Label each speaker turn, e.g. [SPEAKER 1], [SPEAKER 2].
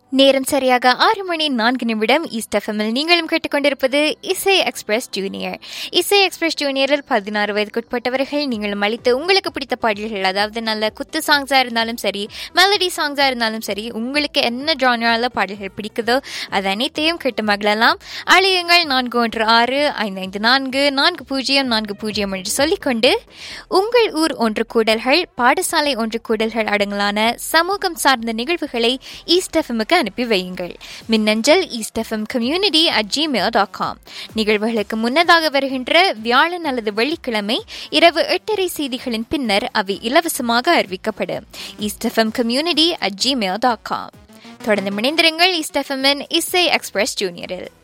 [SPEAKER 1] நேரம் சரியாக ஆறு மணி நான்கு நிமிடம் ஈஸ்ட் எஃப்எம்மில் நீங்களும் கேட்டுக்கொண்டிருப்பது Isai express junior Isai express ஜூனியரில் பதினாறு வயதுக்குட்பட்டவர்கள் நீங்களும் அளித்த உங்களுக்கு பிடித்த பாடல்கள் அதாவது நல்ல குத்து சாங்ஸாக இருந்தாலும் சரி மெலடி சாங்ஸாக இருந்தாலும் சரி உங்களுக்கு என்ன ஜானரால பாடல்கள் பிடிக்குதோ அது அனைத்தையும் கேட்டு மகிழலாம் அழையுங்கள் நான்கு ஒன்று ஆறு ஐந்து ஐந்து நான்கு நான்கு பூஜ்ஜியம் நான்கு பூஜ்ஜியம் என்று சொல்லிக்கொண்டு உங்கள் ஊர் ஒன்று கூடல்கள் பாடசாலை ஒன்று கூடல்கள் அடங்கலான சமூகம் சார்ந்த நிகழ்வுகளை ஈஸ்ட் எஃப்எம்முக்கு அனுப்பி வையுங்கள் மின்னஞ்சல் east FM community at Gmail dot com நிகழ்வுகளுக்கு முன்னதாக வருகின்ற வியாழன் அல்லது வெள்ளிக்கிழமை இரவு எட்டரை செய்திகளின் பின்னர் அவை இலவசமாக அறிவிக்கப்படும் east FM community at Gmail dot com தொடர்ந்து இணைந்திருங்கள் ஈஸ்ட் எஃப்எம்மின் இசை எக்ஸ்பிரஸ் ஜூனியரில்